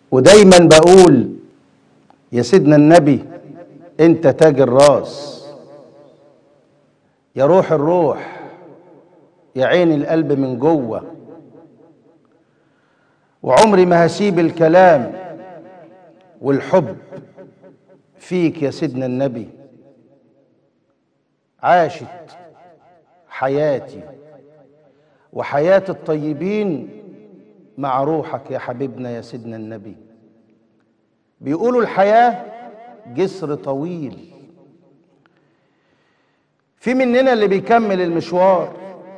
ودايما بقول يا سيدنا النبي انت تاج الراس يا روح الروح يا عين القلب من جوه وعمري ما هسيب الكلام والحب فيك يا سيدنا النبي عاشت حياتي وحياة الطيبين مع روحك يا حبيبنا يا سيدنا النبي بيقولوا الحياة جسر طويل في مننا اللي بيكمل المشوار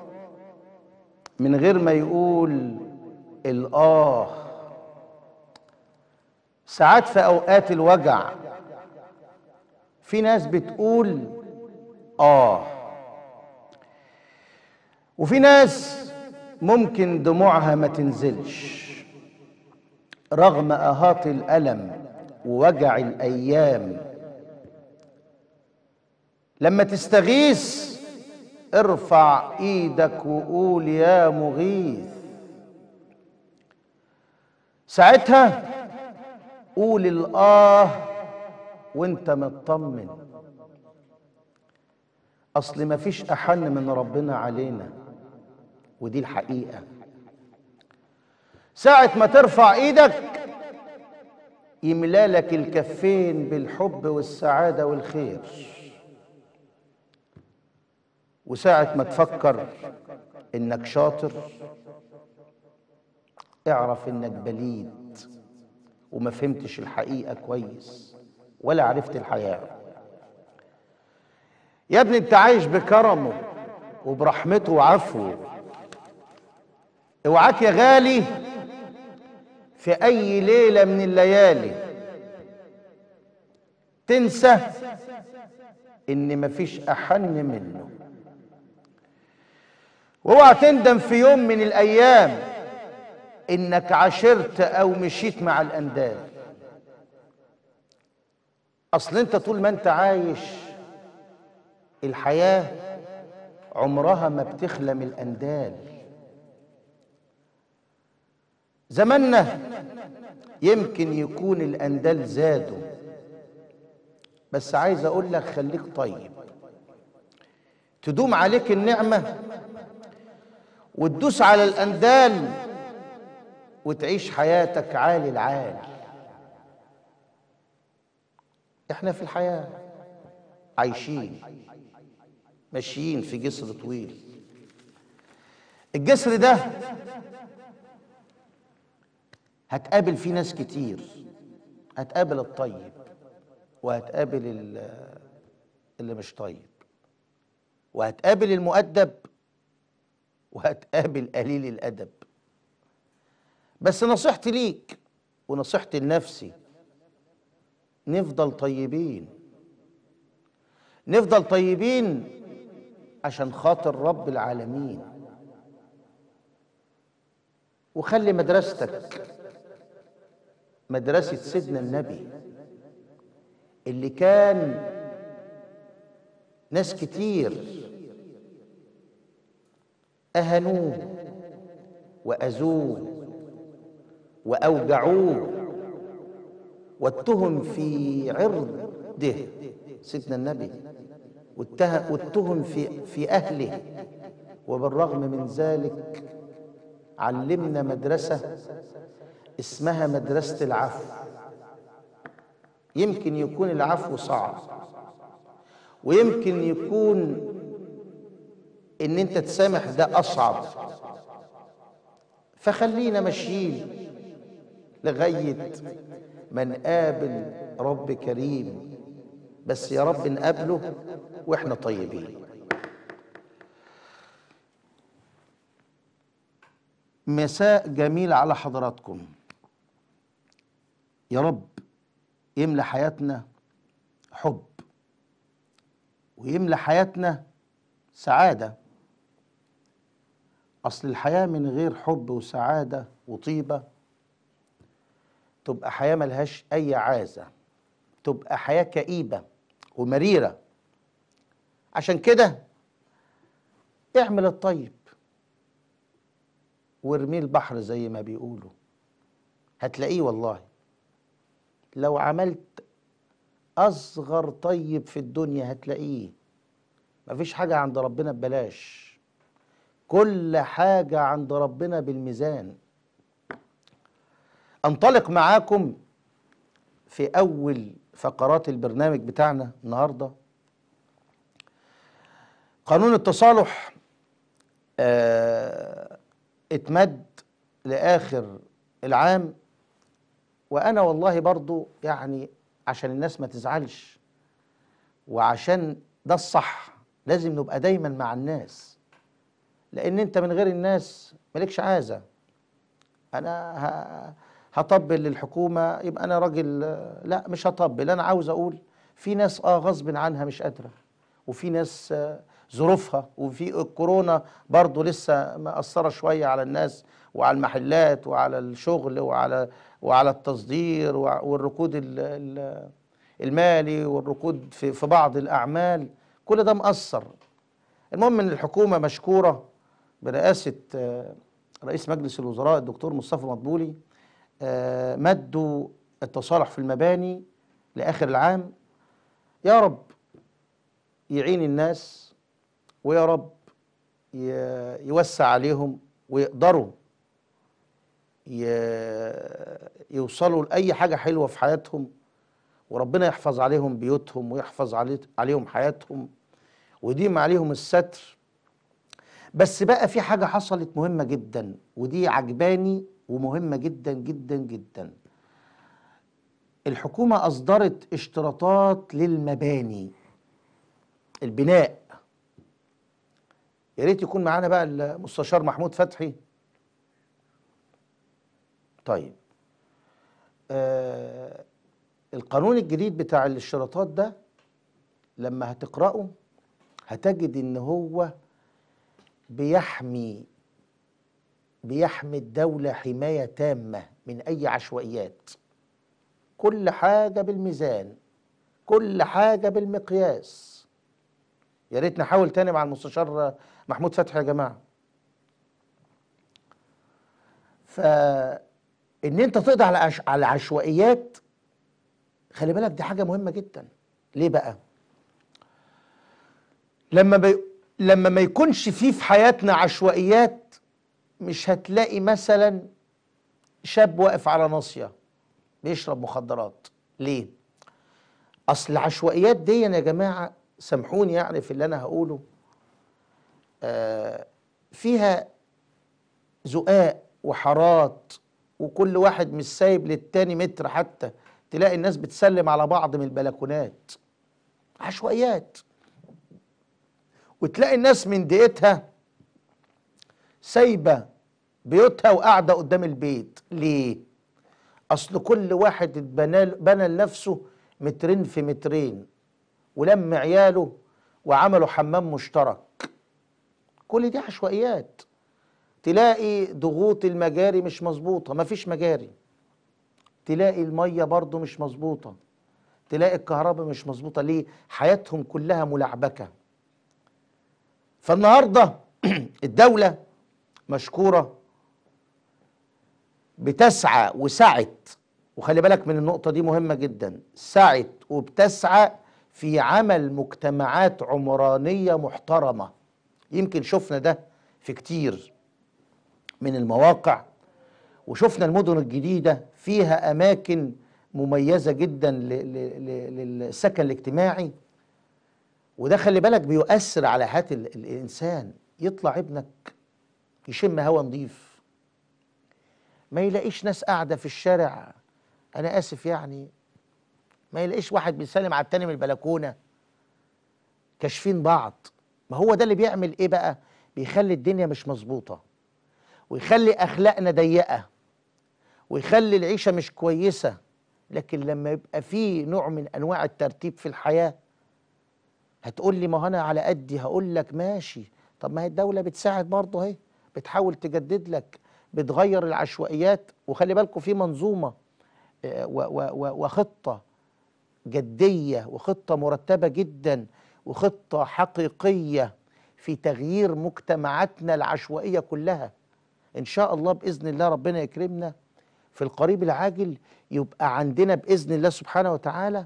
من غير ما يقول الآه ساعات في أوقات الوجع في ناس بتقول آه وفي ناس ممكن دموعها ما تنزلش رغم اهات الالم ووجع الايام لما تستغيث ارفع ايدك وقول يا مغيث ساعتها قول الاه وانت مطمن اصل مفيش احن من ربنا علينا ودي الحقيقه ساعه ما ترفع ايدك يملالك الكفين بالحب والسعاده والخير وساعه ما تفكر انك شاطر اعرف انك بليد وما فهمتش الحقيقه كويس ولا عرفت الحياه يا ابني انت عايش بكرمه وبرحمته وعفوه اوعاك يا غالي في اي ليله من الليالي تنسى ان مفيش احن منه واوعى تندم في يوم من الايام انك عاشرت او مشيت مع الاندال اصل انت طول ما انت عايش الحياه عمرها ما بتخلى من الاندال زماننا يمكن يكون الاندال زادوا بس عايز اقول لك خليك طيب تدوم عليك النعمه وتدوس على الاندال وتعيش حياتك عالي العال احنا في الحياه عايشين ماشيين في جسر طويل الجسر ده هتقابل فيه ناس كتير هتقابل الطيب وهتقابل ال- اللي مش طيب وهتقابل المؤدب وهتقابل قليل الادب بس نصيحتي ليك ونصيحتي لنفسي نفضل طيبين نفضل طيبين عشان خاطر رب العالمين وخلي مدرستك مدرسة سيدنا النبي اللي كان ناس كتير أهنوه وأذوه وأوجعوه واتهم في عرضه سيدنا النبي واتهم واتهم في في أهله وبالرغم من ذلك علمنا مدرسة اسمها مدرسة العفو يمكن يكون العفو صعب ويمكن يكون ان انت تسامح ده اصعب فخلينا ماشيين لغايه ما نقابل رب كريم بس يا رب نقابله واحنا طيبين مساء جميل على حضراتكم يا رب يملى حياتنا حب ويملى حياتنا سعاده اصل الحياه من غير حب وسعاده وطيبه تبقى حياه ملهاش اي عازه تبقى حياه كئيبه ومريره عشان كده اعمل الطيب وارميه البحر زي ما بيقولوا هتلاقيه والله لو عملت اصغر طيب في الدنيا هتلاقيه مفيش حاجه عند ربنا ببلاش كل حاجه عند ربنا بالميزان انطلق معاكم في اول فقرات البرنامج بتاعنا النهارده قانون التصالح آه اتمد لاخر العام وانا والله برضو يعني عشان الناس ما تزعلش وعشان ده الصح لازم نبقى دايما مع الناس لان انت من غير الناس مالكش عازه انا ه- هطبل للحكومه يبقى انا راجل لا مش هطبل انا عاوز اقول في ناس اه غصب عنها مش قادره وفي ناس آه، ظروفها وفي الكورونا برضو لسه مأثرة شوية على الناس وعلى المحلات وعلى الشغل وعلى وعلى التصدير وع- والركود ال- ال- المالي والركود في في بعض الأعمال كل ده مأثر المهم ان الحكومة مشكورة برئاسة آه، رئيس مجلس الوزراء الدكتور مصطفى مدبولي آه، مدوا التصالح في المباني لآخر العام يا رب يعين الناس ويا رب ي- يوسع عليهم ويقدروا ي- يوصلوا لأي حاجة حلوة في حياتهم وربنا يحفظ عليهم بيوتهم ويحفظ علي- عليهم حياتهم ويديم عليهم الستر بس بقى في حاجة حصلت مهمة جدا ودي عجباني ومهمة جدا جدا جدا الحكومة أصدرت اشتراطات للمباني البناء يا ريت يكون معانا بقى المستشار محمود فتحي طيب آه القانون الجديد بتاع الاشتراطات ده لما هتقرأه هتجد ان هو بيحمي بيحمي الدولة حماية تامة من أي عشوائيات كل حاجة بالميزان كل حاجة بالمقياس يا ريت نحاول تاني مع المستشار محمود فتحي يا جماعة فإن أنت تقضي على عش- على العشوائيات خلي بالك دي حاجة مهمة جدا ليه بقى؟ لما بي... لما ما يكونش فيه في حياتنا عشوائيات مش هتلاقي مثلا شاب واقف على ناصية بيشرب مخدرات ليه؟ أصل العشوائيات دي يا جماعة سامحوني يعني في اللي أنا هقوله آه فيها زقاق وحارات وكل واحد مش سايب للتاني متر حتى تلاقي الناس بتسلم على بعض من البلكونات عشوائيات وتلاقي الناس من دقيقتها سايبه بيوتها وقاعده قدام البيت ليه اصل كل واحد اتبنى بنى لنفسه مترين في مترين ولم عياله وعملوا حمام مشترك كل دي عشوائيات تلاقي ضغوط المجاري مش مظبوطه مفيش مجاري تلاقي الميه برضو مش مظبوطه تلاقي الكهرباء مش مظبوطه ليه حياتهم كلها ملعبكه فالنهارده الدوله مشكوره بتسعى وسعت وخلي بالك من النقطه دي مهمه جدا سعت وبتسعى في عمل مجتمعات عمرانيه محترمه يمكن شفنا ده في كتير من المواقع وشفنا المدن الجديده فيها اماكن مميزه جدا ل- ل- ل- للسكن الاجتماعي وده خلي بالك بيؤثر على حياة ال- الإنسان يطلع ابنك يشم هوا نظيف ما يلاقيش ناس قاعدة في الشارع أنا آسف يعني ما يلاقيش واحد بيسلم على التاني من البلكونة كاشفين بعض ما هو ده اللي بيعمل إيه بقى بيخلي الدنيا مش مظبوطة ويخلي أخلاقنا ضيقة ويخلي العيشة مش كويسة لكن لما يبقى فيه نوع من أنواع الترتيب في الحياة هتقول لي ما هو انا على قدي هقول لك ماشي طب ما هي الدوله بتساعد برضه اهي بتحاول تجدد لك بتغير العشوائيات وخلي بالكم في منظومه آه، و- و- و- وخطه جديه وخطه مرتبه جدا وخطه حقيقيه في تغيير مجتمعاتنا العشوائيه كلها ان شاء الله باذن الله ربنا يكرمنا في القريب العاجل يبقى عندنا باذن الله سبحانه وتعالى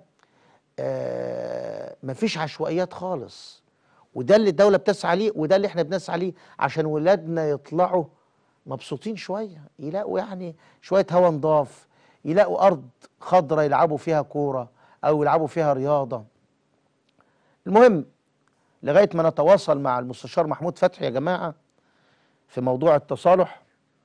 آه مفيش عشوائيات خالص وده اللي الدوله بتسعى ليه وده اللي احنا بنسعى ليه عشان ولادنا يطلعوا مبسوطين شويه يلاقوا يعني شويه هوا نضاف يلاقوا ارض خضراء يلعبوا فيها كوره او يلعبوا فيها رياضه المهم لغايه ما نتواصل مع المستشار محمود فتحي يا جماعه في موضوع التصالح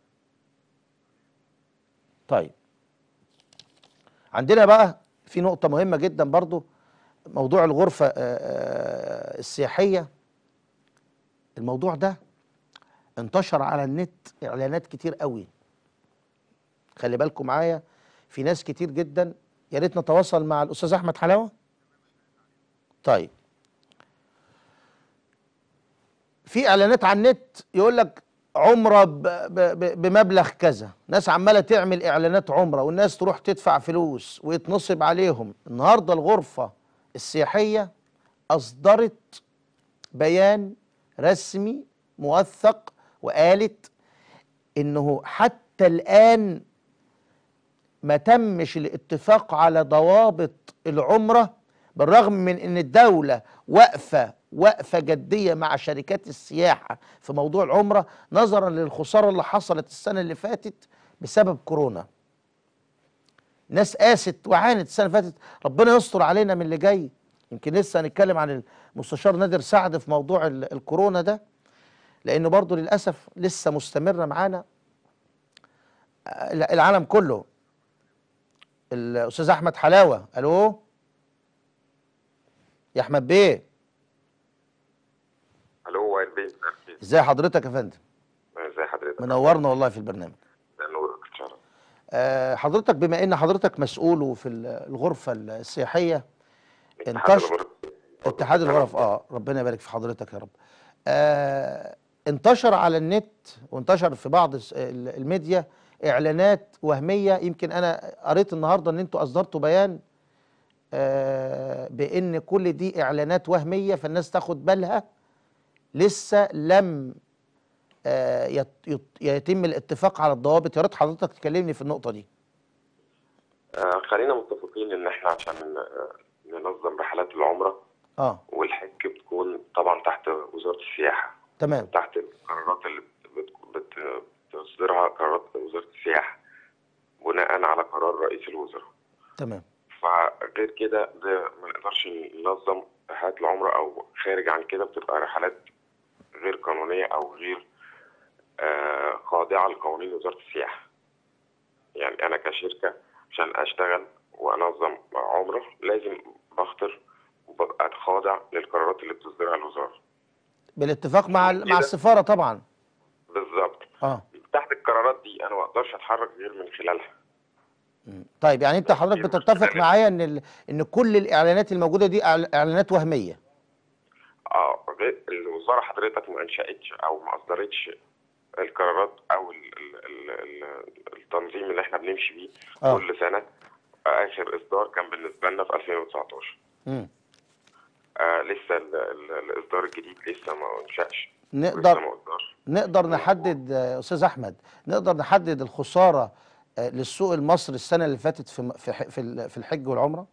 طيب عندنا بقى في نقطة مهمة جدا برضو موضوع الغرفة آه، آه، السياحية الموضوع ده انتشر على النت اعلانات كتير قوي خلي بالكم معايا في ناس كتير جدا يا ريت نتواصل مع الاستاذ احمد حلاوه طيب في اعلانات على النت يقول لك عمره ب- ب- ب- بمبلغ كذا ناس عماله تعمل اعلانات عمره والناس تروح تدفع فلوس ويتنصب عليهم النهارده الغرفه السياحيه اصدرت بيان رسمي موثق وقالت انه حتى الان ما تمش الاتفاق على ضوابط العمره بالرغم من ان الدوله واقفه وقفه جديه مع شركات السياحه في موضوع العمره نظرا للخساره اللي حصلت السنه اللي فاتت بسبب كورونا. ناس قاست وعانت السنه اللي فاتت ربنا يستر علينا من اللي جاي يمكن لسه هنتكلم عن المستشار نادر سعد في موضوع ال- الكورونا ده لانه برضه للاسف لسه مستمره معانا آه، العالم كله الاستاذ احمد حلاوه الو يا احمد بيه الو وائل بيه أهلاً. ازاي حضرتك يا فندم ازي حضرتك منورنا والله في البرنامج ده نورك ان شاء الله آه، حضرتك بما ان حضرتك مسؤول وفي ال- الغرفه السياحيه اتحاد انتشر الغرف. اتحاد الغرف اه ربنا يبارك في حضرتك يا رب آه انتشر على النت وانتشر في بعض الس- ال- الميديا اعلانات وهميه يمكن انا قريت النهارده ان انتوا اصدرتوا بيان آه بان كل دي اعلانات وهميه فالناس تاخد بالها لسه لم آه يت- يت- يتم الاتفاق على الضوابط يا ريت حضرتك تكلمني في النقطه دي آه خلينا متفقين ان احنا عشان آه، ننظم رحلات العمره اه والحج بتكون طبعا تحت وزاره السياحه تمام تحت القرارات اللي بت- بت- بتصدرها قرارات وزاره السياحه بناء على قرار رئيس الوزراء تمام فغير كده ده ما نقدرش ننظم رحلات العمره او خارج عن كده بتبقى رحلات غير قانونيه او غير آه، خاضعه لقوانين وزاره السياحه يعني انا كشركه عشان اشتغل وانظم عمره لازم بخطر وببقى خاضع للقرارات اللي بتصدرها الوزاره بالاتفاق مع ال- مع كده. السفاره طبعا بالظبط اه تحت القرارات دي انا ما اقدرش اتحرك غير من خلالها مم. طيب يعني انت حضرتك هي بتتفق مشكلة. معايا ان ال... ان كل الاعلانات الموجوده دي إعل- اعلانات وهميه اه غير الوزاره حضرتك ما انشاتش او ما اصدرتش القرارات او ال ال ال ال التنظيم اللي احنا بنمشي بيه آه. كل سنه اخر اصدار كان بالنسبه لنا في 2019 مم. آه لسه ال ال الاصدار الجديد لسه ما انشاش لسه نقدر ما اصدرش نقدر نحدد آه، استاذ احمد نقدر نحدد الخساره آه، للسوق المصري السنه اللي فاتت في م- في ح- في ال- في الحج والعمره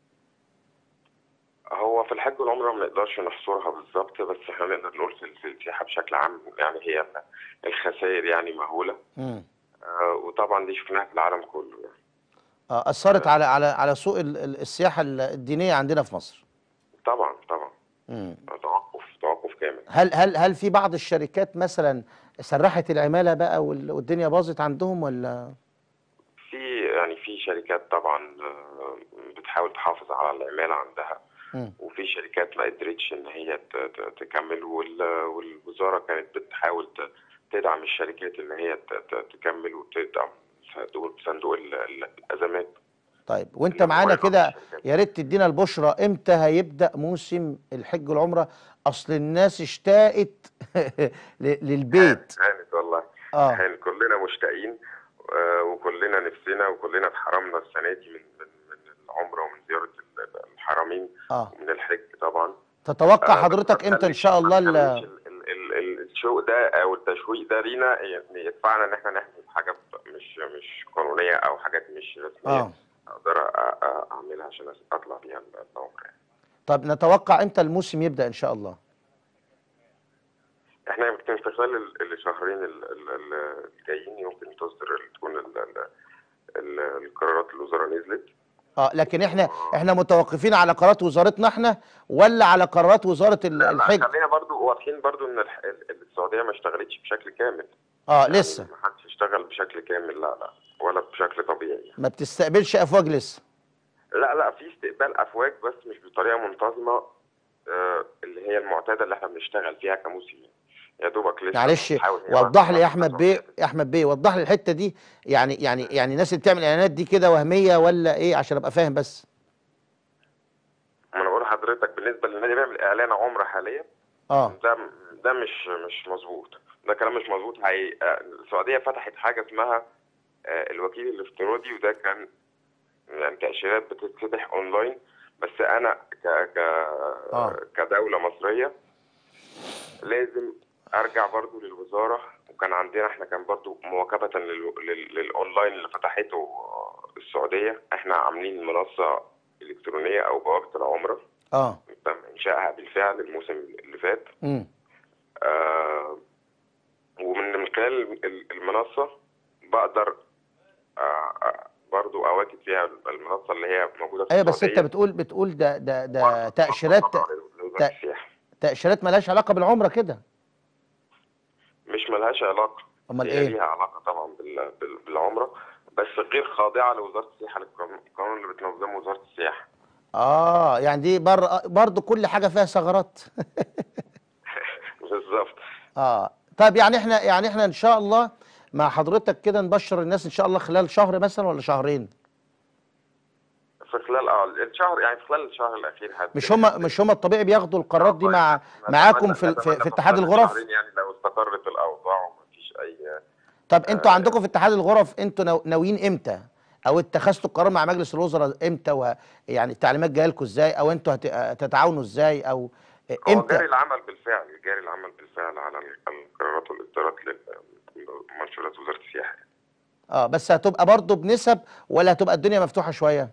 هو في الحج والعمره ما نقدرش نحصرها بالظبط بس احنا نقدر نقول في في السياحه بشكل عام يعني هي الخسائر يعني مهوله مم. آه وطبعا دي شفناها في العالم كله يعني. آه، اثرت على على على سوق ال- ال- السياحه ال- الدينيه عندنا في مصر طبعا طبعا مم. توقف توقف كامل هل هل هل في بعض الشركات مثلا سرحت العماله بقى وال- والدنيا باظت عندهم ولا في يعني في شركات طبعا آه، بتحاول تحافظ على العمالة عندها مم. وفي شركات ما قدرتش ان هي ت- ت- تكمل وال- والوزارة كانت بتحاول ت- تدعم الشركات ان هي ت- ت- تكمل وتدعم صندوق صندوق ال- ال- الازمات طيب وانت اللي هو معانا يدعم كده الشركات. يا ريت تدينا البشرى امتى هيبدأ موسم الحج والعمرة اصل الناس اشتاقت ل- للبيت هانت والله اه هانت كلنا مشتاقين آه، وكلنا نفسنا وكلنا اتحرمنا السنة دي من من من العمرة ومن زيارة ال- الحرمين اه ومن الحج طبعا تتوقع آه، حضرتك بس امتى ان ما شاء الله ال- تخليش ال- ال- ال- ال- الشوق ده او التشويق ده لينا يعني يدفعنا ان احنا نحجز حاجه ب- مش مش قانونيه او حاجات مش رسميه اه اقدر أ- أ- اعملها عشان اطلع بيها العمره يعني. طب نتوقع امتى الموسم يبدا ان شاء الله احنا يمكن في خلال ال- الشهرين ال- ال- ال- الجايين يمكن تصدر تكون ال- ال- ال- القرارات الوزراء نزلت اه لكن احنا احنا متوقفين على قرارات وزارتنا احنا ولا على قرارات وزاره ال- لا لا الحج خلينا برضو واضحين برضو ان الح- ال- السعوديه ما اشتغلتش بشكل كامل اه يعني لسه ما حدش اشتغل بشكل كامل لا لا ولا بشكل طبيعي ما بتستقبلش افواج لسه لا لا في استقبال افواج بس مش بطريقه منتظمه آه، اللي هي المعتاده اللي احنا بنشتغل فيها كموسم يا دوبك لسه معلش بنحاول هي وضح لي يا واحدة احمد واحدة. بيه يا احمد بيه وضح لي الحته دي يعني يعني يعني الناس اللي بتعمل اعلانات دي كده وهميه ولا ايه عشان ابقى فاهم بس ما انا بقول لحضرتك بالنسبه للنادي بيعمل اعلان عمره حاليا اه ده ده مش مش مظبوط ده كلام مش مظبوط هي آه، السعوديه فتحت حاجه اسمها آه، الوكيل الافتراضي وده كان يعني تاشيرات بتتفتح اونلاين بس انا ك ك آه. كدوله مصريه لازم ارجع برضو للوزاره وكان عندنا احنا كان برضو مواكبه لل- لل- للاونلاين اللي فتحته آه، السعوديه احنا عاملين منصه الكترونيه او بوابه العمره اه تم انشائها بالفعل الموسم اللي فات امم آه، ومن من خلال ال- المنصة بقدر آه، آه، برضو أواكب فيها المنصة اللي هي موجودة في ايوه بس انت السعودية. بتقول بتقول ده ده ده برضو تاشيرات خاضعة لوزارة تا- السياحة. تاشيرات مالهاش علاقه بالعمره كده مش ملهاش علاقة امال هي ايه ليها علاقة طبعا بال- بال- بالعمرة بس غير خاضعة لوزارة السياحة للقانون القانون اللي بتنظمه وزارة السياحة اه يعني دي بر برضه كل حاجه فيها ثغرات بالظبط اه طيب يعني احنا يعني احنا ان شاء الله مع حضرتك كده نبشر الناس ان شاء الله خلال شهر مثلا ولا شهرين في خلال اه الشهر يعني في خلال الشهر الأخير هت- مش هم مش هم الطبيعي بياخدوا القرارات دي مع نتمنى- معاكم في نتمنى في, في اتحاد خلال الغرف الشهرين يعني لو استقرت الأوضاع ومفيش أي طب انتوا عندكم في اتحاد الغرف انتوا ناو- ناويين امتى او اتخذتوا القرار مع مجلس الوزراء امتى ويعني التعليمات جايه لكم ازاي او انتوا هت- هتتعاونوا ازاي او هو جاري امتى العمل بالفعل جاري العمل بالفعل على ال- القرارات والاصدارات لمنشورات وزاره السياحه اه بس هتبقى برضه بنسب ولا هتبقى الدنيا مفتوحه شويه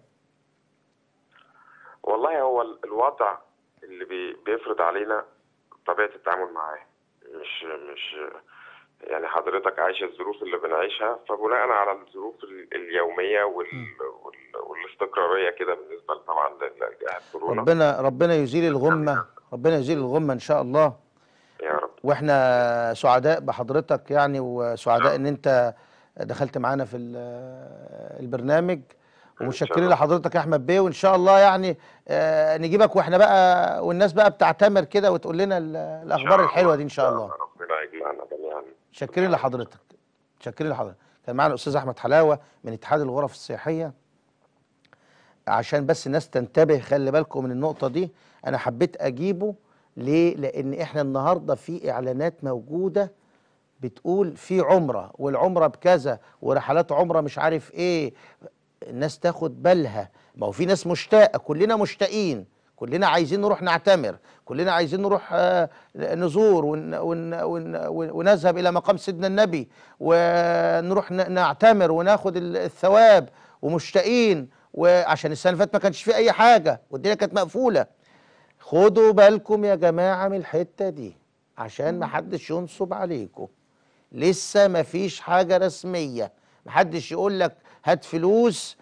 والله هو ال- الوضع اللي بي- بيفرض علينا طبيعه التعامل معاه مش مش يعني حضرتك عايش الظروف اللي بنعيشها فبناء على الظروف ال- اليوميه وال وال والاستقراريه كده بالنسبه طبعا لجائحه كورونا ربنا ربنا يزيل الغمه ربنا يزيل الغمه ان شاء الله يا رب واحنا سعداء بحضرتك يعني وسعداء ان انت دخلت معانا في ال- البرنامج ومتشكرين الله. لحضرتك يا احمد بيه وان شاء الله يعني آه، نجيبك واحنا بقى والناس بقى بتعتمر كده وتقول لنا ال- الاخبار الحلوه دي ان شاء الله ربنا يجمعنا جميعا متشكرين لحضرتك متشكرين لحضرتك كان معانا الاستاذ احمد حلاوه من اتحاد الغرف السياحيه عشان بس الناس تنتبه خلي بالكم من النقطه دي انا حبيت اجيبه ليه لان احنا النهارده في اعلانات موجوده بتقول في عمره والعمره بكذا ورحلات عمره مش عارف ايه الناس تاخد بالها ما هو في ناس مشتاقه كلنا مشتاقين كلنا عايزين نروح نعتمر كلنا عايزين نروح آه، نزور ون ون ون ونذهب الى مقام سيدنا النبي ونروح ن- نعتمر وناخد ال- الثواب ومشتاقين وعشان السنه اللي فاتت ما كانش في اي حاجه والدنيا كانت مقفوله خدوا بالكم يا جماعه من الحته دي عشان ما حدش ينصب عليكم لسه ما فيش حاجه رسميه محدش يقول لك هات فلوس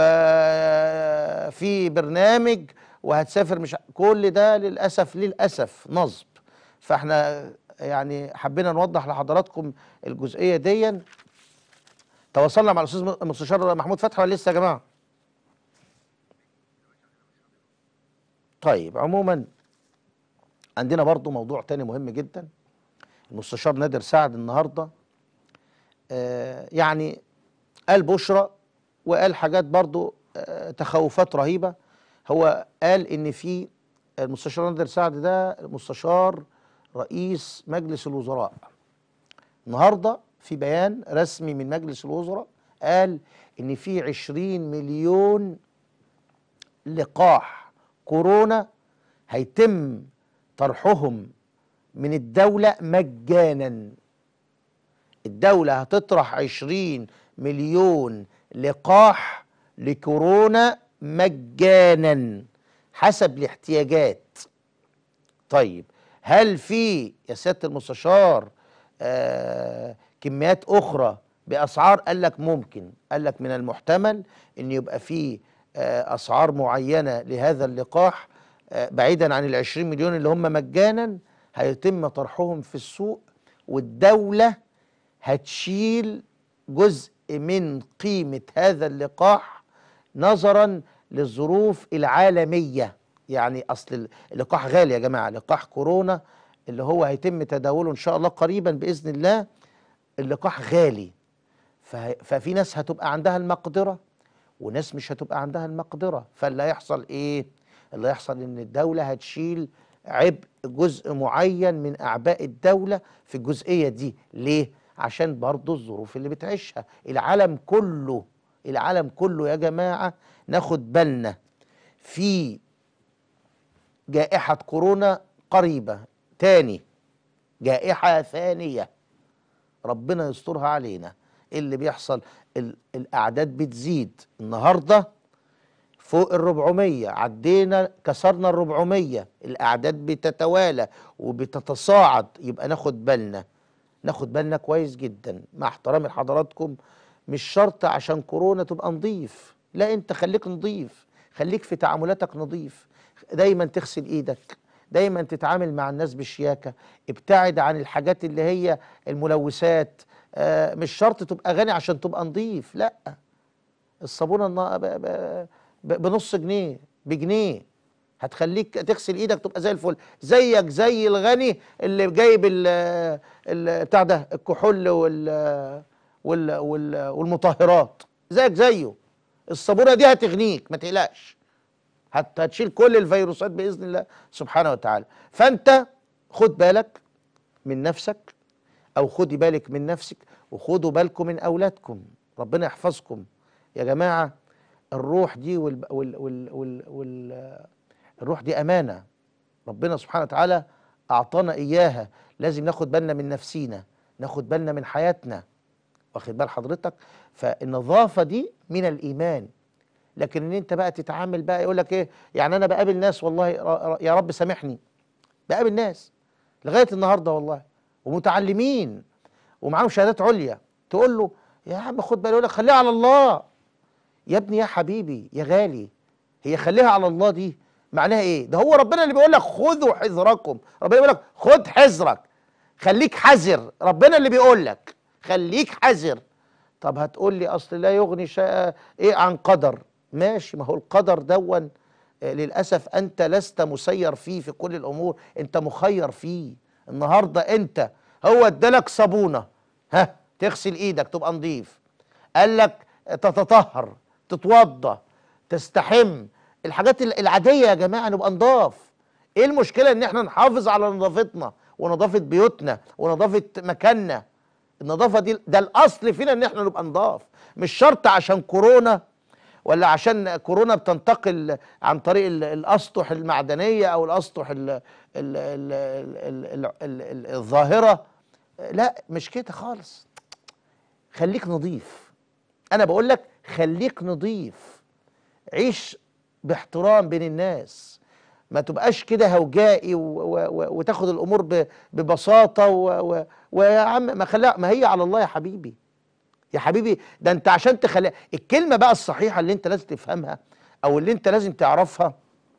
وفي برنامج وهتسافر مش ع- كل ده للاسف للاسف نصب فاحنا يعني حبينا نوضح لحضراتكم الجزئيه دي تواصلنا مع الاستاذ المستشار محمود فتحي ولا لسه يا جماعه طيب عموما عندنا برضو موضوع تاني مهم جدا المستشار نادر سعد النهارده آه يعني قال بشرى وقال حاجات برضو آه تخوفات رهيبه هو قال ان في المستشار نادر سعد ده مستشار رئيس مجلس الوزراء النهارده في بيان رسمي من مجلس الوزراء قال ان في 20 مليون لقاح كورونا هيتم طرحهم من الدولة مجانا الدولة هتطرح 20 مليون لقاح لكورونا مجانا حسب الاحتياجات طيب هل في يا سياده المستشار آه كميات اخرى باسعار قال لك ممكن قال لك من المحتمل ان يبقى في آه اسعار معينه لهذا اللقاح آه بعيدا عن ال 20 مليون اللي هم مجانا هيتم طرحهم في السوق والدوله هتشيل جزء من قيمه هذا اللقاح نظرا للظروف العالميه يعني اصل اللقاح غالي يا جماعه لقاح كورونا اللي هو هيتم تداوله ان شاء الله قريبا باذن الله اللقاح غالي فه- ففي ناس هتبقى عندها المقدره وناس مش هتبقى عندها المقدره فاللي هيحصل ايه اللي هيحصل ان الدوله هتشيل عبء جزء معين من اعباء الدوله في الجزئيه دي ليه عشان برضو الظروف اللي بتعيشها العالم كله العالم كله يا جماعه ناخد بالنا في جائحة كورونا قريبة تاني جائحة ثانية ربنا يسترها علينا إيه اللي بيحصل ال- الأعداد بتزيد النهاردة فوق الربعمية عدينا كسرنا الربعمية الأعداد بتتوالى وبتتصاعد يبقى ناخد بالنا ناخد بالنا كويس جدا مع احترامي لحضراتكم مش شرط عشان كورونا تبقى نظيف لا انت خليك نظيف خليك في تعاملاتك نظيف دايما تغسل ايدك دايما تتعامل مع الناس بشياكة ابتعد عن الحاجات اللي هي الملوثات آه مش شرط تبقى غني عشان تبقى نظيف لا الصابونة النا- ب- ب- ب- بنص جنيه بجنيه هتخليك تغسل ايدك تبقى زي الفل زيك زي الغني اللي جايب ال ال- بتاع ده الكحول وال وال وال والمطهرات زيك زيه الصابونه دي هتغنيك ما تقلقش هت- هتشيل كل الفيروسات باذن الله سبحانه وتعالى فانت خد بالك من نفسك او خدي بالك من نفسك وخدوا بالكم من اولادكم ربنا يحفظكم يا جماعه الروح دي وال وال وال وال, وال الروح دي امانه ربنا سبحانه وتعالى اعطانا اياها لازم ناخد بالنا من نفسينا ناخد بالنا من حياتنا واخد بال حضرتك فالنظافه دي من الايمان لكن ان انت بقى تتعامل بقى يقول لك ايه يعني انا بقابل ناس والله ر- ر- يا رب سامحني بقابل ناس لغايه النهارده والله ومتعلمين ومعاهم شهادات عليا تقول له يا عم خد بالك يقول لك خليها على الله يا ابني يا حبيبي يا غالي هي خليها على الله دي معناها ايه ده هو ربنا اللي بيقول لك خذوا حذركم ربنا بيقول لك خد حذرك خليك حذر ربنا اللي بيقول لك خليك حذر طب هتقول لي اصل لا يغني شيء ايه عن قدر ماشي ما هو القدر دون آه، للاسف انت لست مسير فيه في كل الامور انت مخير فيه النهارده انت هو ادالك صابونه ها تغسل ايدك تبقى نظيف قال لك تتطهر تتوضى تستحم الحاجات ال- العاديه يا جماعه نبقى نضاف ايه المشكله ان احنا نحافظ على نظافتنا ونظافه بيوتنا ونظافه مكاننا النظافه دي ده الاصل فينا ان احنا نبقى نضاف مش شرط عشان كورونا ولا عشان كورونا بتنتقل عن طريق ال- الاسطح المعدنيه او الاسطح ال ال ال ال ال ال ال الظاهره لا مش كده خالص خليك نظيف انا بقول لك خليك نظيف عيش باحترام بين الناس ما تبقاش كده هوجائي و- و- و- وتاخد الامور ب- ببساطه و- و- ويا عم ما خليها ما هي على الله يا حبيبي يا حبيبي ده انت عشان تخلي الكلمه بقى الصحيحه اللي انت لازم تفهمها او اللي انت لازم تعرفها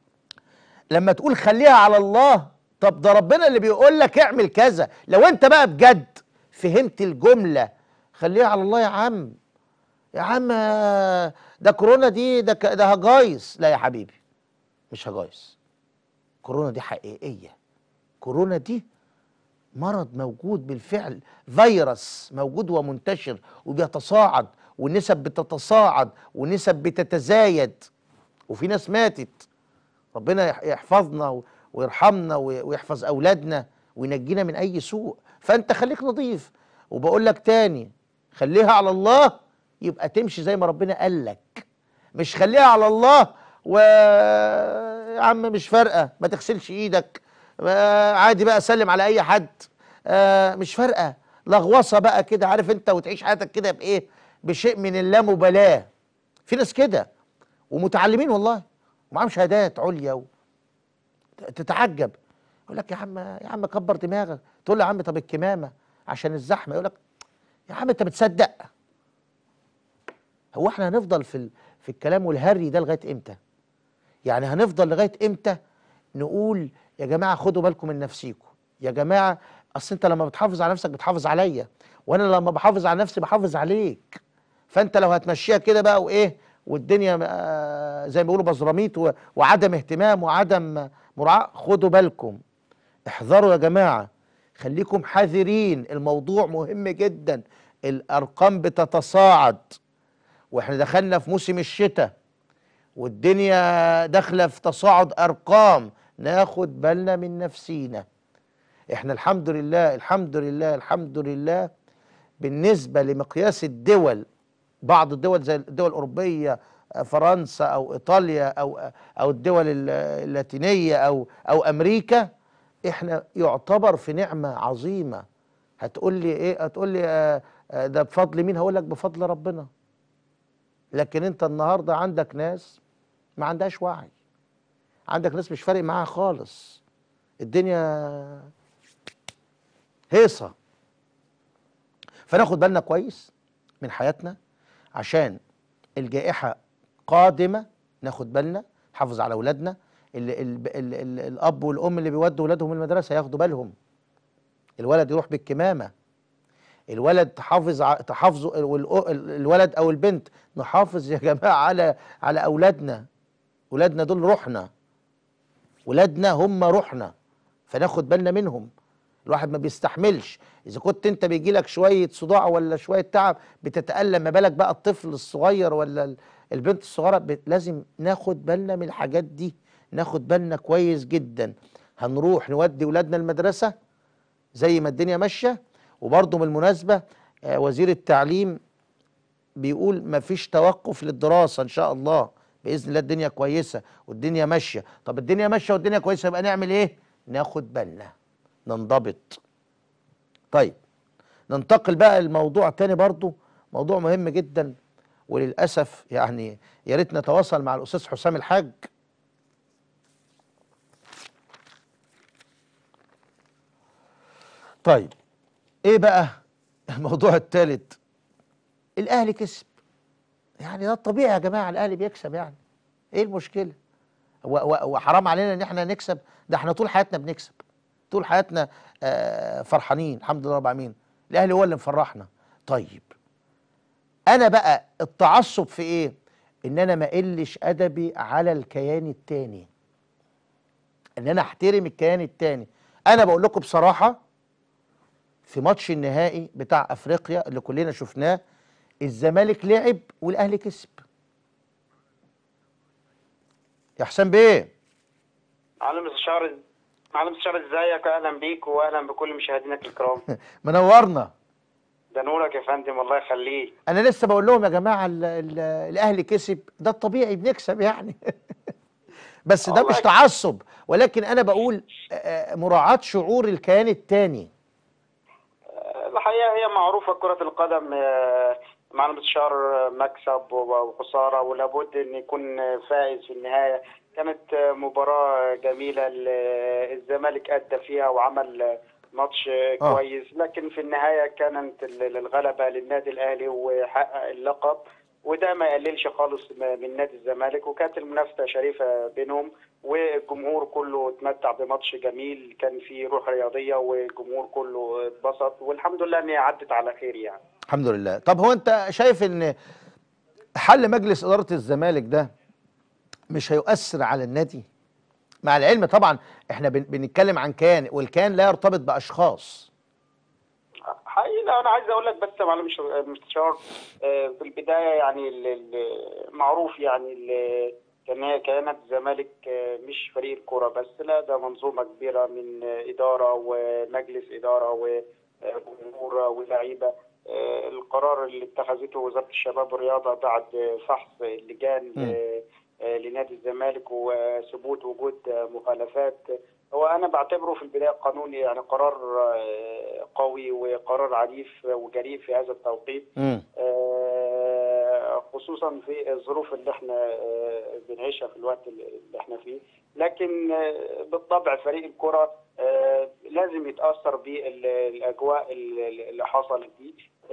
لما تقول خليها على الله طب ده ربنا اللي بيقول لك اعمل كذا لو انت بقى بجد فهمت الجمله خليها على الله يا عم يا عم ده كورونا دي ده ك- ده هجايص لا يا حبيبي مش هجايص كورونا دي حقيقيه كورونا دي مرض موجود بالفعل فيروس موجود ومنتشر وبيتصاعد والنسب بتتصاعد والنسب بتتزايد وفي ناس ماتت ربنا يح- يحفظنا و- ويرحمنا وي- ويحفظ اولادنا وينجينا من اي سوء فانت خليك نظيف وبقول لك تاني خليها على الله يبقى تمشي زي ما ربنا قال لك مش خليها على الله و يا عم مش فارقه ما تغسلش ايدك آه، عادي بقى سلم على اي حد آه، مش فارقه لغوصه بقى كده عارف انت وتعيش حياتك كده بايه بشيء من اللامبالاه في ناس كده ومتعلمين والله ومعاهم شهادات عليا و... تتعجب يقول لك يا عم يا عم كبر دماغك تقول له يا عم طب الكمامه عشان الزحمه يقول لك يا عم انت بتصدق هو احنا هنفضل في ال... في الكلام والهري ده لغايه امتى يعني هنفضل لغايه امتى نقول يا جماعه خدوا بالكم من نفسيكم يا جماعه اصل انت لما بتحافظ على نفسك بتحافظ عليا وانا لما بحافظ على نفسي بحافظ عليك فانت لو هتمشيها كده بقى وايه والدنيا آه، زي ما بيقولوا بزراميط و- وعدم اهتمام وعدم مراعاه خدوا بالكم احذروا يا جماعه خليكم حذرين الموضوع مهم جدا الارقام بتتصاعد واحنا دخلنا في موسم الشتاء والدنيا داخله في تصاعد ارقام ناخد بالنا من نفسينا احنا الحمد لله الحمد لله الحمد لله بالنسبه لمقياس الدول بعض الدول زي الدول الاوروبيه آه، فرنسا او ايطاليا او او الدول ال- اللاتينيه او او امريكا احنا يعتبر في نعمه عظيمه هتقول لي ايه هتقول لي آه، آه، ده بفضل مين هقول لك بفضل ربنا لكن انت النهارده عندك ناس ما عندهاش وعي عندك ناس مش فارق معاها خالص الدنيا هيصه فناخد بالنا كويس من حياتنا عشان الجائحه قادمه ناخد بالنا نحافظ على اولادنا ال ال ال ال الاب والام اللي بيودوا اولادهم المدرسه ياخدوا بالهم الولد يروح بالكمامه الولد تحافظ ع- تحافظوا والأ- ال- الولد او البنت نحافظ يا جماعه على على اولادنا اولادنا دول روحنا ولادنا هم روحنا فناخد بالنا منهم الواحد ما بيستحملش اذا كنت انت بيجي لك شويه صداع ولا شويه تعب بتتالم ما بالك بقى الطفل الصغير ولا ال- البنت الصغيره ب- لازم ناخد بالنا من الحاجات دي ناخد بالنا كويس جدا هنروح نودي ولادنا المدرسه زي ما الدنيا ماشيه وبرضه بالمناسبه آه، وزير التعليم بيقول ما فيش توقف للدراسه ان شاء الله باذن الله الدنيا كويسه والدنيا ماشيه طب الدنيا ماشيه والدنيا كويسه يبقى نعمل ايه ناخد بالنا ننضبط طيب ننتقل بقى لموضوع تاني برضو موضوع مهم جدا وللاسف يعني يا ريت نتواصل مع الاستاذ حسام الحاج طيب ايه بقى الموضوع الثالث الاهلي كسب يعني ده الطبيعي يا جماعه الاهلي بيكسب يعني ايه المشكله و- و- وحرام علينا ان احنا نكسب ده احنا طول حياتنا بنكسب طول حياتنا آه، فرحانين الحمد لله رب العالمين الاهلي هو اللي مفرحنا طيب انا بقى التعصب في ايه ان انا ما اقلش ادبي على الكيان التاني ان انا احترم الكيان التاني انا بقول لكم بصراحه في ماتش النهائي بتاع افريقيا اللي كلنا شفناه الزمالك لعب والاهلي كسب يا حسام بيه معلم مستشار معلم مستشار ازيك اهلا بيك واهلا بكل مشاهدينك الكرام منورنا ده نورك يا فندم الله يخليك انا لسه بقول لهم يا جماعه ال ال الاهلي كسب ده الطبيعي بنكسب يعني بس ده والله. مش تعصب ولكن انا بقول آه، آه، مراعاه شعور الكيان التاني الحقيقه هي معروفه كره القدم آه، معلم مستشار آه، مكسب وخساره ولابد ان يكون آه، فائز في النهايه كانت آه، مباراه جميله ال- آه، الزمالك ادى فيها وعمل آه، ماتش آه، آه. كويس لكن في النهايه كانت ال- الغلبه للنادي الاهلي وحقق اللقب وده ما يقللش خالص م- من نادي الزمالك وكانت المنافسه شريفه بينهم والجمهور كله اتمتع بماتش جميل كان فيه روح رياضيه والجمهور كله اتبسط والحمد لله ان هي عدت على خير يعني الحمد لله طب هو انت شايف ان حل مجلس اداره الزمالك ده مش هيؤثر على النادي مع العلم طبعا احنا بن- بنتكلم عن كيان والكيان لا يرتبط باشخاص حقيقي لا انا عايز اقول لك بس يا معلم مش- مستشار آه، في البدايه يعني ال- ال- معروف يعني ال- كان كيانات الزمالك آه، مش فريق الكوره بس لا ده منظومه كبيره من آه، اداره ومجلس اداره وجمهور ولاعيبه آه، القرار اللي اتخذته وزاره الشباب والرياضه بعد فحص اللجان مم. آه، آه، لنادي الزمالك وثبوت وجود آه، مخالفات هو انا بعتبره في البدايه قانوني يعني قرار آه، قوي وقرار عنيف وجريء في هذا التوقيت امم آه، خصوصا في الظروف اللي احنا آه، بنعيشها في الوقت اللي احنا فيه لكن آه، بالطبع فريق الكره آه، لازم يتاثر بالاجواء اللي اللي حصلت دي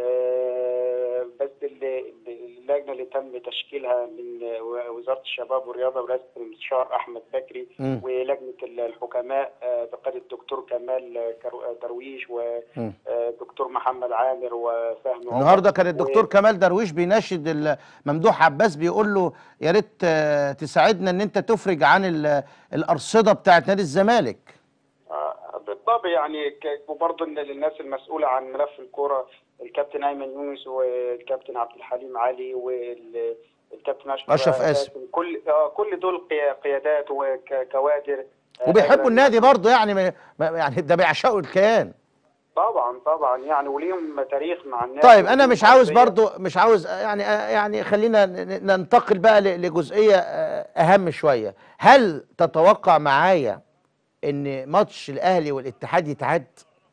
آه، بس اللي- اللجنه اللي تم تشكيلها من وزاره الشباب والرياضه برئاسه المستشار احمد بكري مم. ولجنه الحكماء آه، بقياده الدكتور كمال كرو- درويش مم. ودكتور محمد عامر وفهمي عمر. النهارده كان الدكتور و- كمال درويش بيناشد ال- ممدوح عباس بيقول له يا ريت آه، تساعدنا ان انت تفرج عن ال- الارصده بتاعت نادي الزمالك آه، بالطبع يعني ك- وبرضه إن الناس المسؤوله عن ملف الكوره الكابتن ايمن يونس والكابتن عبد الحليم علي والكابتن اشرف أشرف قاسم. كل آه، كل دول قيا- قيادات وكوادر آه، وبيحبوا النادي برضه يعني ما- ما- يعني ده بيعشقوا الكيان طبعا طبعا يعني وليهم تاريخ مع الناس طيب انا مش عاوز شخصية. برضو مش عاوز يعني يعني خلينا ن- ن- ننتقل بقى ل- لجزئيه آه، اهم شويه هل تتوقع معايا ان ماتش الاهلي والاتحاد يتعاد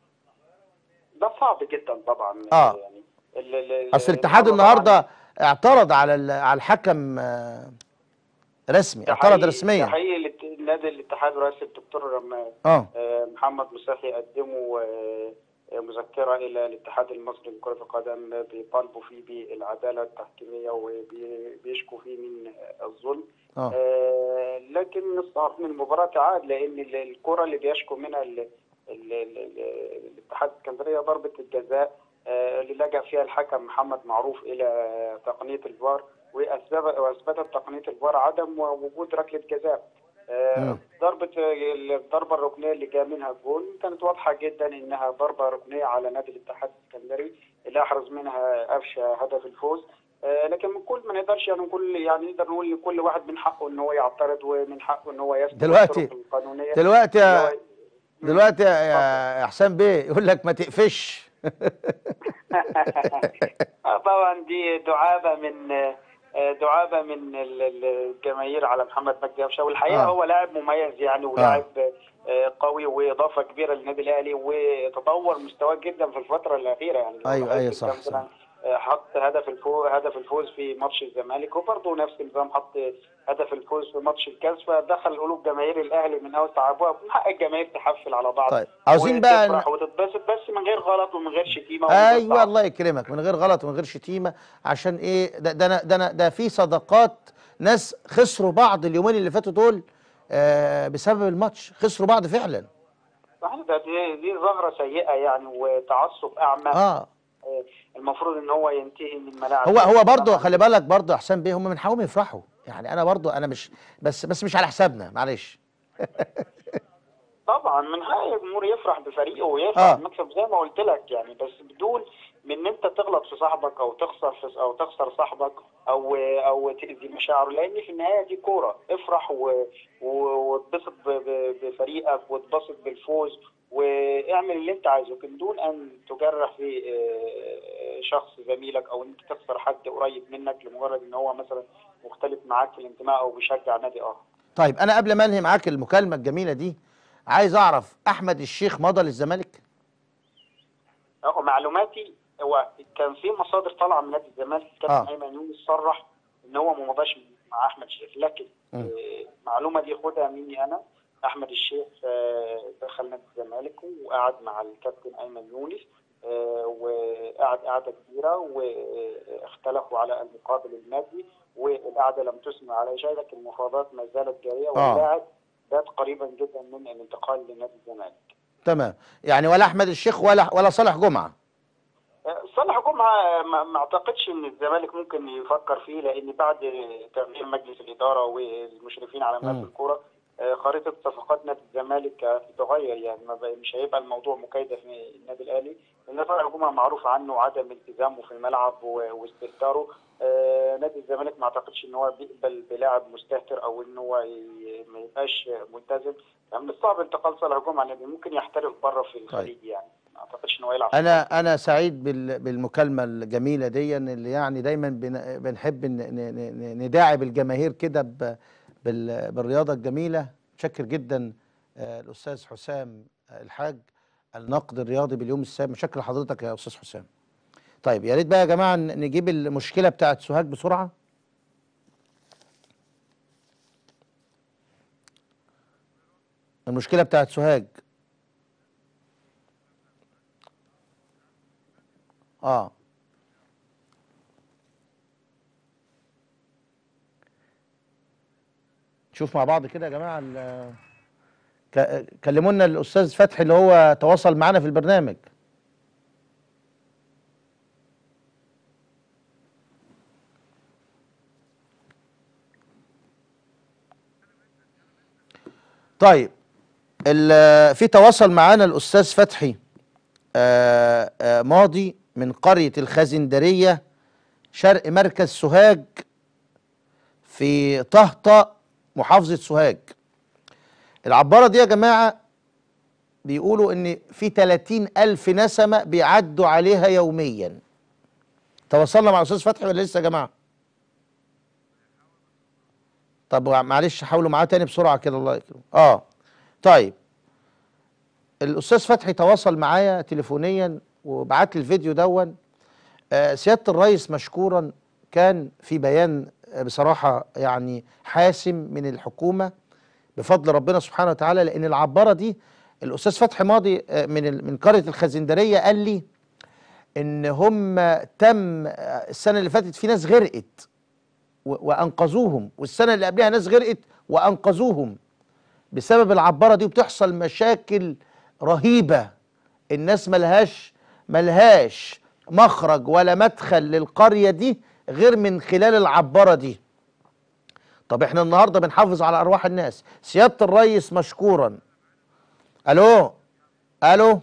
ده صعب جدا طبعا آه. يعني ال- ال- اصل الاتحاد طبعاً النهارده اعترض على ال- على الحكم آه، رسمي ده اعترض حقيقي- رسميا ده حقيقي الات- نادي الاتحاد ورئاسه الدكتور لما اه آه، محمد مصاحي قدموا آه، آه، مذكرة إلى الاتحاد المصري لكرة القدم بيطالبوا فيه بالعدالة التحكيمية وبيشكوا فيه من آه، الظلم اه آه، لكن الصعب من المباراة تعاد لأن ال- الكرة اللي بيشكو منها ال- ال- ال- ال- الاتحاد الاسكندرية ضربة الجزاء آه، اللي لجأ فيها الحكم محمد معروف إلى تقنية الفار وأثبت وأثبتت تقنية الفار عدم وجود ركلة جزاء آه، مم. ضربة الضربة الركنية اللي جاء منها الجول كانت واضحة جدا إنها ضربة ركنية على نادي الاتحاد الاسكندري اللي أحرز منها قفشة هدف الفوز آه، لكن من كل ما نقدرش يعني نقول يعني نقدر نقول لكل واحد من حقه ان هو يعترض ومن حقه ان هو يسلك دلوقتي- الطرق القانونيه دلوقتي اللي يا هو- دلوقتي يا- يا يا حسام بيه يقول لك ما تقفش آه، طبعا دي دعابه من آه، دعابه من ال- ال- الجماهير على محمد مجدي قفشه والحقيقه آه. هو لاعب مميز يعني ولاعب آه، قوي واضافه كبيره للنادي الاهلي وتطور مستواه جدا في الفتره الاخيره يعني لو أيوة، لاحظت أيوة، صح، كان صح. مثلاً، آه، حط هدف الفوز هدف الفوز في ماتش الزمالك وبرضه نفس النظام حط هدف الفوز في ماتش الكاس فدخل قلوب جماهير الاهلي من اوسع ابواب من حق الجماهير تحفل على بعض طيب عاوزين بقى وتفرح وتتبسط بس من غير غلط ومن غير شتيمه ومن غير ايوه ضعف. الله يكرمك من غير غلط ومن غير شتيمه عشان ايه ده ده انا ده انا ده في صداقات ناس خسروا بعض اليومين اللي فاتوا دول آه بسبب الماتش خسروا بعض فعلا صحيح ده دي, دي ظاهره سيئه يعني وتعصب اعمى اه آه، المفروض ان هو ينتهي من ملاعب هو هو برضه خلي بالك برضه يا حسام بيه هم من حقهم يفرحوا يعني انا برضه انا مش بس بس مش على حسابنا معلش طبعا من حق الجمهور يفرح بفريقه ويفرح آه. آه. المكسب زي ما قلت لك يعني بس بدون من ان انت تغلط في صاحبك او تخسر في او تخسر صاحبك او او تاذي مشاعره لان في النهايه دي كوره افرح و- و- واتبسط ب- ب- بفريقك واتبسط بالفوز واعمل اللي انت عايزه لكن دون ان تجرح في آه، شخص زميلك او انت تخسر حد قريب منك لمجرد ان هو مثلا مختلف معاك في الانتماء او بيشجع نادي اخر طيب انا قبل ما انهي معاك المكالمه الجميله دي عايز اعرف احمد الشيخ مضى للزمالك هو معلوماتي هو كان في مصادر طالعه من نادي الزمالك كابتن آه. ايمن يونس صرح ان هو ما مضاش مع احمد الشيخ لكن مم. آه، المعلومه دي خدها مني انا احمد الشيخ آه، دخل نادي الزمالك وقعد مع الكابتن ايمن يونس آه، وقعد قعده كبيره واختلفوا على المقابل المادي والقعده لم تسمع على شيء لكن المفاوضات ما زالت جاريه واللاعب بات قريبا جدا من الانتقال لنادي الزمالك تمام يعني ولا احمد الشيخ ولا ولا صالح جمعه صالح جمعة ما ما اعتقدش ان الزمالك ممكن يفكر فيه لان بعد تغيير مجلس الاداره والمشرفين على ملف مم. الكوره آه، خريطه صفقات نادي الزمالك هتتغير يعني ما بقى- مش هيبقى الموضوع مكيده في النادي الاهلي لان صالح جمعة معروف عنه عدم التزامه في الملعب و- واستهتاره آه، نادي الزمالك ما اعتقدش ان هو بيقبل بلاعب مستهتر او ان هو ي- ما يبقاش ملتزم يعني من الصعب انتقال صالح جمعة لان ممكن يحترف بره في الخليج يعني ما اعتقدش ان هو يلعب في انا انا سعيد بال- بالمكالمه الجميله دي اللي يعني دايما بن- بنحب ن- ن- ن- نداعب الجماهير كده ب- بال- بالرياضه الجميله متشكر جدا آه، الاستاذ حسام الحاج النقد الرياضي باليوم السابع متشكر لحضرتك يا استاذ حسام طيب يا ريت بقى يا جماعه ن- نجيب المشكله بتاعت سوهاج بسرعه المشكله بتاعت سوهاج اه نشوف مع بعض كده يا جماعه ال- ك- كلمونا الاستاذ فتحي اللي هو تواصل معانا في البرنامج طيب ال- في تواصل معانا الاستاذ فتحي آه، آه، ماضي من قريه الخزندريه شرق مركز سوهاج في طهطا محافظه سوهاج العباره دي يا جماعه بيقولوا ان في 30 الف نسمه بيعدوا عليها يوميا تواصلنا مع الاستاذ فتحي ولا لسه يا جماعه طب معلش حاولوا معاه تاني بسرعه كده الله يكرمه اه طيب الاستاذ فتحي تواصل معايا تليفونيا وبعت لي الفيديو دون آه سياده الرئيس مشكورا كان في بيان آه، بصراحه يعني حاسم من الحكومه بفضل ربنا سبحانه وتعالى لان العباره دي الاستاذ فتحي ماضي آه، من ال- من قريه الخزندريه قال لي ان هم تم آه، السنه اللي فاتت في ناس غرقت و- وانقذوهم والسنه اللي قبلها ناس غرقت وانقذوهم بسبب العباره دي وبتحصل مشاكل رهيبه الناس ملهاش ملهاش مخرج ولا مدخل للقريه دي غير من خلال العباره دي طب احنا النهارده بنحافظ على ارواح الناس سياده الرئيس مشكورا الو الو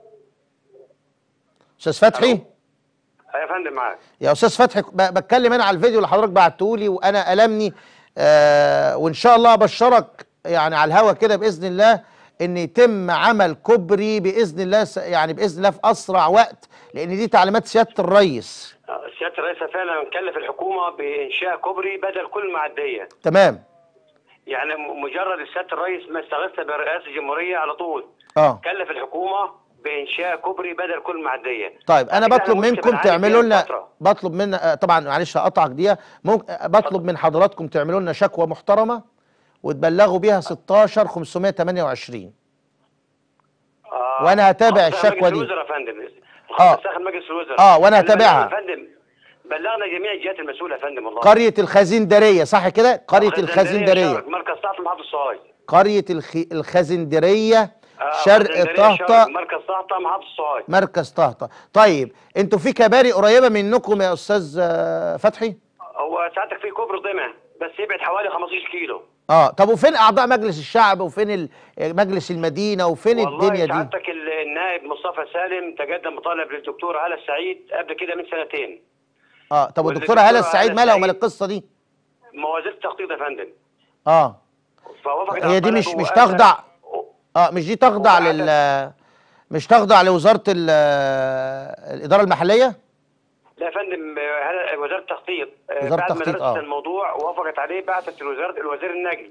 استاذ فتحي ألو. يا فندم معاك يا استاذ فتحي ب- بتكلم انا على الفيديو اللي حضرتك بعته لي وانا المني آه وان شاء الله ابشرك يعني على الهوا كده باذن الله ان يتم عمل كوبري باذن الله س- يعني باذن الله في اسرع وقت لان دي تعليمات سياده الرئيس سياده الرئيس فعلا مكلف الحكومه بانشاء كوبري بدل كل معديه تمام يعني م- مجرد سياده الرئيس ما استغاث برئاسه الجمهوريه على طول اه كلف الحكومه بانشاء كوبري بدل كل معديه طيب انا كده بطلب ممكن منكم بنعاني تعملوا فيها لنا فترة. بطلب منا آه، طبعا معلش هقطعك دقيقه ممكن آه، بطلب من حضراتكم تعملوا لنا شكوى محترمه وتبلغوا بيها 16 528 آه وأنا هتابع خاصة الشكوى مجلس دي. الوزراء يا فندم آه. خاصة داخل مجلس الوزراء آه، وأنا إحنا هتابعها. بلغنا يا فندم بلغنا جميع الجهات المسؤوله يا فندم والله قريه الخزندريه صح كده قريه شرق، الخزندريه مركز طاعه محافظه الصهاينه قريه الخ... الخزندريه آه، شرق خزندرية، طهطا شرق، مركز طاعه محافظه الصهاينه مركز طهطا طيب انتوا في كباري قريبه منكم يا استاذ آه، فتحي هو ساعتك في كوبري ضمع بس يبعد حوالي 15 كيلو اه طب وفين اعضاء مجلس الشعب وفين ال... مجلس المدينه وفين والله الدنيا دي سعادتك ال- النائب مصطفى سالم تقدم مطالب للدكتور هلا السعيد قبل كده من سنتين اه طب والدكتورة والدكتوره هلا هالة السعيد مالها ومال السعيد. القصه دي موازير التخطيط يا فندم اه فوافقت هي على دي مش الطلب مش وقالت- تخضع اه مش دي تخضع وبعد- لل مش تخضع لوزاره ال... الاداره المحليه لا يا فندم آه، هلا وزاره التخطيط آه، وزارة بعد ما التخطيط، درست آه. الموضوع وافقت عليه بعثت الوزاره الوزير النجلي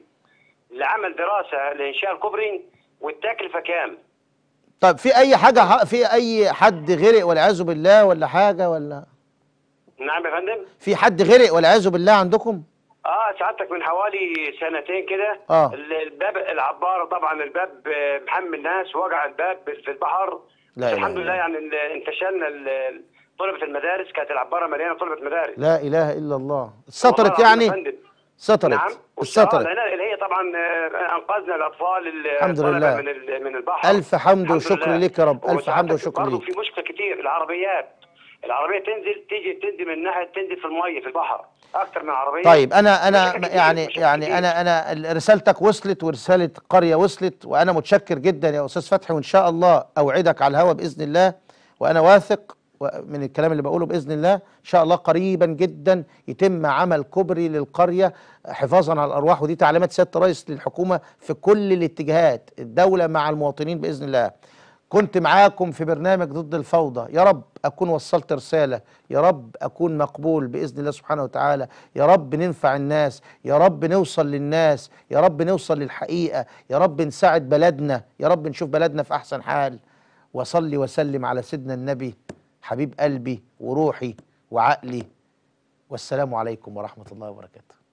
لعمل دراسه لانشاء الكوبري والتكلفه كام؟ طيب في اي حاجه ح- في اي حد غرق والعياذ بالله ولا حاجه ولا نعم يا فندم؟ في حد غرق والعياذ بالله عندكم اه سعادتك من حوالي سنتين كده آه. ال- الباب العباره طبعا الباب آه، محمل ناس وقع الباب في البحر لا بس إله الحمد إلا لله يعني ال- انتشلنا ال- طلبه المدارس كانت العباره مليانه طلبه مدارس لا اله الا الله والله سترت العظيم يا يعني فندم. سترت نعم والشعار سترت لأن اللي هي طبعا آه، انقذنا الاطفال اللي الحمد طلبة لله. من ال- من البحر ألف حمد الحمد وشكر لله. ليك يا رب، ألف وساعتك حمد وشكر برضه ليك. في مشكله كتير العربيات العربيه تنزل تيجي تنزل من ناحيه تنزل في الميه في البحر اكتر من عربيه طيب انا انا مشاكل كتير، يعني مشاكل يعني كتير. انا انا ال- رسالتك وصلت ورساله قريه وصلت وانا متشكر جدا يا استاذ فتحي وان شاء الله اوعدك على الهوا باذن الله وانا واثق و- من الكلام اللي بقوله باذن الله ان شاء الله قريبا جدا يتم عمل كوبري للقريه حفاظا على الارواح ودي تعليمات سياده الرئيس للحكومه في كل الاتجاهات الدوله مع المواطنين باذن الله كنت معاكم في برنامج ضد الفوضى يا رب أكون وصلت رسالة يا رب أكون مقبول بإذن الله سبحانه وتعالى يا رب ننفع الناس يا رب نوصل للناس يا رب نوصل للحقيقة يا رب نساعد بلدنا يا رب نشوف بلدنا في أحسن حال وصلي وسلم على سيدنا النبي حبيب قلبي وروحي وعقلي والسلام عليكم ورحمة الله وبركاته